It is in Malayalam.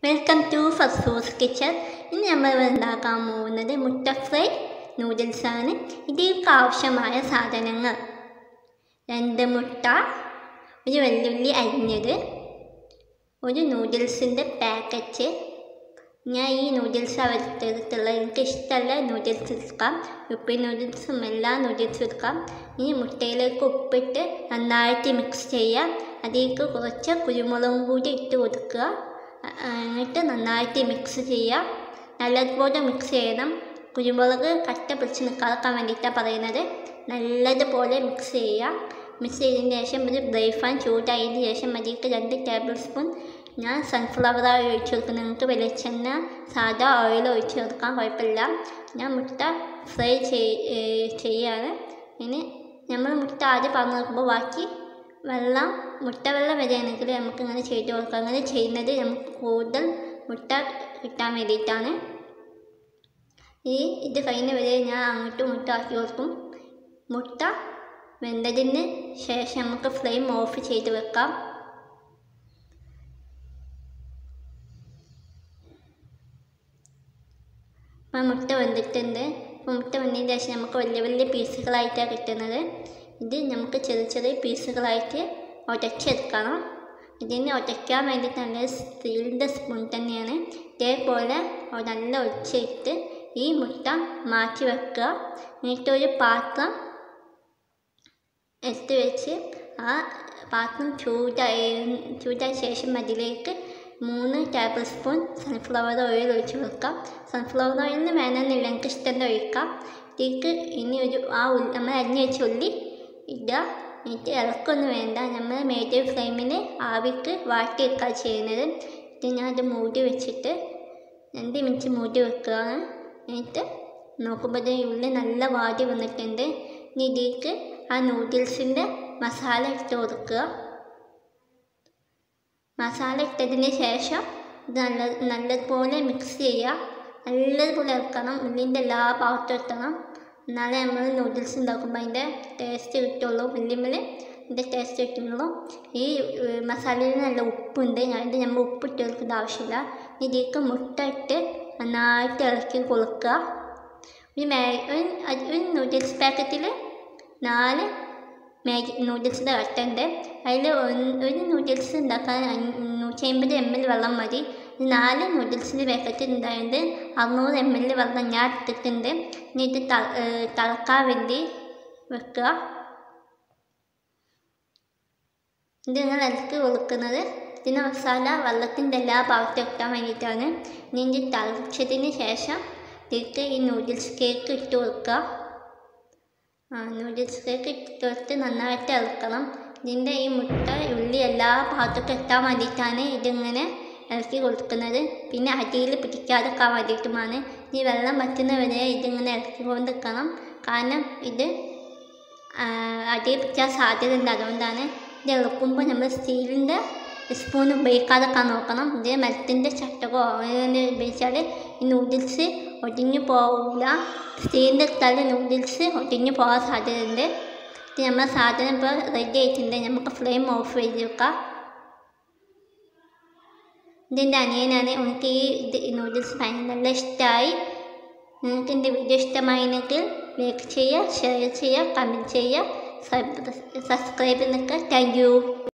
വെൽക്കം ടു ഫസൂസ് കിച്ചൺ ഇന്ന് നമ്മൾ ഉണ്ടാക്കാൻ പോകുന്നത് മുട്ട ഫ്രൈ നൂഡിൽസാണ് ഇതിലേക്ക് ആവശ്യമായ സാധനങ്ങൾ രണ്ട് മുട്ട ഒരു വെല്ലുള്ളി അരിഞ്ഞത് ഒരു നൂഡിൽസിൻ്റെ പാക്കറ്റ് ഞാൻ ഈ നൂഡിൽസ് അവരെടുത്തുള്ള എനിക്ക് ഇഷ്ടമല്ല നൂഡിൽസ് എടുക്കാം ഉപ്പി നൂഡിൽസും എല്ലാ നൂഡിൽസും എടുക്കാം ഈ മുട്ടയിലേക്ക് ഉപ്പിട്ട് നന്നായിട്ട് മിക്സ് ചെയ്യാം അതിലേക്ക് കുറച്ച് കുരുമുളകും കൂടി ഇട്ട് കൊടുക്കുക എന്നിട്ട് നന്നായിട്ട് മിക്സ് ചെയ്യുക നല്ലതുപോലെ മിക്സ് ചെയ്യണം കുരുമുളക് കട്ട പിടിച്ച് നിൽക്കാതിരിക്കാൻ വേണ്ടിയിട്ടാണ് പറയുന്നത് നല്ലതുപോലെ മിക്സ് ചെയ്യുക മിക്സ് ചെയ്തതിന് ശേഷം ഒരു ബ്രേക്ക് ഫാൻ ചൂടായതിന് ശേഷം അതിലേക്ക് രണ്ട് ടേബിൾ സ്പൂൺ ഞാൻ സൺഫ്ലവർ ഓയിൽ ഒഴിച്ച് കൊടുക്കും നിങ്ങൾക്ക് വെളിച്ചെണ്ണ സാധാ ഓയിൽ ഒഴിച്ച് കൊടുക്കാൻ കുഴപ്പമില്ല ഞാൻ മുട്ട ഫ്രൈ ചെയ്യാണ് ഇനി നമ്മൾ മുട്ട ആദ്യം പറഞ്ഞു നോക്കുമ്പോൾ ബാക്കി വെള്ളം മുട്ട വെള്ളം വരികയാണെങ്കിൽ നമുക്ക് ഇങ്ങനെ ചെയ്ത് കൊടുക്കാം അങ്ങനെ ചെയ്യുന്നത് നമുക്ക് കൂടുതൽ മുട്ട കിട്ടാൻ വേണ്ടിയിട്ടാണ് ഈ ഇത് കഴിഞ്ഞ വരെ ഞാൻ അങ്ങോട്ടും ഇങ്ങോട്ടും ആക്കി കൊടുക്കും മുട്ട വെന്തതിന് ശേഷം നമുക്ക് ഫ്ലെയിം ഓഫ് ചെയ്ത് വെക്കാം അപ്പം മുട്ട വെന്തിട്ടുണ്ട് അപ്പോൾ മുട്ട വെന്തതിന് ശേഷം നമുക്ക് വലിയ വലിയ പീസുകളായിട്ടാണ് കിട്ടുന്നത് ഇത് നമുക്ക് ചെറിയ ചെറിയ പീസുകളായിട്ട് ഉടച്ചെടുക്കണം ഇതിനെ ഉടയ്ക്കാൻ വേണ്ടി നല്ല സ്റ്റീലിൻ്റെ സ്പൂൺ തന്നെയാണ് ഇതേപോലെ നല്ല ഒഴിച്ചിട്ട് ഈ മുട്ട മാറ്റി വെക്കുക എന്നിട്ടൊരു പാത്രം എടുത്ത് വെച്ച് ആ പാത്രം ചൂടായി ചൂടായ ശേഷം അതിലേക്ക് മൂന്ന് ടേബിൾ സ്പൂൺ സൺഫ്ലവർ ഓയിൽ ഒഴിച്ച് കൊടുക്കാം സൺഫ്ലവർ ഓയിലിന് വേണമെന്നില്ല എനിക്ക് ഇഷ്ടം ഒഴിക്കാം ഇതിലേക്ക് ഇനി ഒരു ആ ഉള്ളി നമ്മൾ അരിഞ്ഞ് വെച്ച ഉള്ളി ഇടുക എന്നിട്ട് ഇളക്കൊന്നും വേണ്ട നമ്മൾ മീഡിയം ഫ്ലെയിമിൽ ആവിക്ക് വാട്ടിയെടുക്കുക ചെയ്യുന്നത് ഇത് ഞാൻ അത് മൂടി വെച്ചിട്ട് രണ്ട് മിനിറ്റ് മൂടി വെക്കുകയാണ് എന്നിട്ട് നോക്കുമ്പോൾ ഈ ഉള്ളി നല്ല വാടി വന്നിട്ടുണ്ട് ഇനി ഇതിലേക്ക് ആ നൂഡിൽസിൻ്റെ മസാല ഇട്ട് കൊടുക്കുക മസാല ഇട്ടതിന് ശേഷം ഇത് നല്ല നല്ലതുപോലെ മിക്സ് ചെയ്യുക നല്ലതുപോലെ ഇറക്കണം ഉള്ളിൻ്റെ എല്ലാ ഭാഗത്തും എത്തണം എന്നാലേ നമ്മൾ നൂഡിൽസ് ഉണ്ടാക്കുമ്പോൾ അതിൻ്റെ ടേസ്റ്റ് കിട്ടുള്ളൂ ഉള്ളിമ്മൽ അതിൻ്റെ ടേസ്റ്റ് കിട്ടുള്ളൂ ഈ മസാലയിൽ നല്ല ഉപ്പുണ്ട് അതിൻ്റെ നമ്മൾ ഉപ്പിട്ട് കൊടുക്കേണ്ട ആവശ്യമില്ല ഇതിലേക്ക് മുട്ട ഇട്ട് നന്നായിട്ട് ഇളക്കി കൊടുക്കുക ഒരു മേ ഒരു നൂഡിൽസ് പാക്കറ്റിൽ നാല് മാഗി നൂഡിൽസിൻ്റെ കട്ടുണ്ട് അതിൽ ഒരു നൂഡിൽസ് ഉണ്ടാക്കാൻ നൂറ്റി അമ്പത് എം എൽ വെള്ളം മതി നാല് നൂഡിൽസിൻ്റെ പാക്കറ്റ് ഉണ്ടായത് അറുന്നൂറ് എം എൽ വെള്ളം ഞാൻ എടുത്തിട്ടുണ്ട് ഇനി ഇത് തിളക്കാൻ വേണ്ടി വെക്കുക ഇത് നിങ്ങൾ ഇളക്കി കൊടുക്കുന്നത് ഇതിന് മസാല വെള്ളത്തിൻ്റെ എല്ലാ ഭാഗത്തും എത്താൻ വേണ്ടിയിട്ടാണ് ഇനി ഇത് തിളച്ചതിന് ശേഷം ഇതിലേക്ക് ഈ നൂഡിൽസ് കേക്ക് ഇട്ട് കൊടുക്കുക ആ നൂഡിൽസ് കേക്ക് ഇട്ടിട്ട് നന്നായിട്ട് ഇളക്കണം ഇതിൻ്റെ ഈ മുട്ട ഉള്ളി എല്ലാ ഭാഗത്തേക്കും എത്താൻ വേണ്ടിയിട്ടാണ് ഇതിങ്ങനെ ഇളക്കി കൊടുക്കുന്നത് പിന്നെ അടിയിൽ പിടിക്കാതെക്കാൻ വേണ്ടിയിട്ടുമാണ് ഈ വെള്ളം വറ്റുന്നവരെ ഇതിങ്ങനെ ഇളക്കിക്കൊണ്ട് നിൽക്കണം കാരണം ഇത് അടിയിൽ പിടിക്കാൻ സാധ്യത ഉണ്ട് അതുകൊണ്ടാണ് ഇത് ഇളക്കുമ്പോൾ നമ്മൾ സ്റ്റീലിൻ്റെ സ്പൂൺ ഉപയോഗിക്കാതെക്കാൻ നോക്കണം ഇത് മരത്തിൻ്റെ ചട്ടകോ അങ്ങനെ ഉപയോഗിച്ചാൽ ഈ നൂഡിൽസ് ഒടിഞ്ഞു പോവില്ല സ്റ്റീലിൻ്റെ എടുത്താൽ നൂഡിൽസ് ഒടിഞ്ഞു പോകാൻ സാധ്യതയുണ്ട് ഇത് നമ്മൾ സാധനം ഇപ്പോൾ റെഡി ആയിട്ടുണ്ട് നമുക്ക് ഫ്ലെയിം ഓഫ് ചെയ്ത് വെക്കാം ഇതിൻ്റെ അനിയനാണ് എനിക്ക് ഈ ഇത് നൂഡിൽസ് ഭയങ്കര നല്ല ഇഷ്ടമായി നിങ്ങൾക്ക് എൻ്റെ വീഡിയോ ഇഷ്ടമായെങ്കിൽ ലൈക്ക് ചെയ്യുക ഷെയർ ചെയ്യുക കമൻറ്റ് ചെയ്യുക സബ്സ്ക്രൈബ് നിൽക്കുക താങ്ക് യു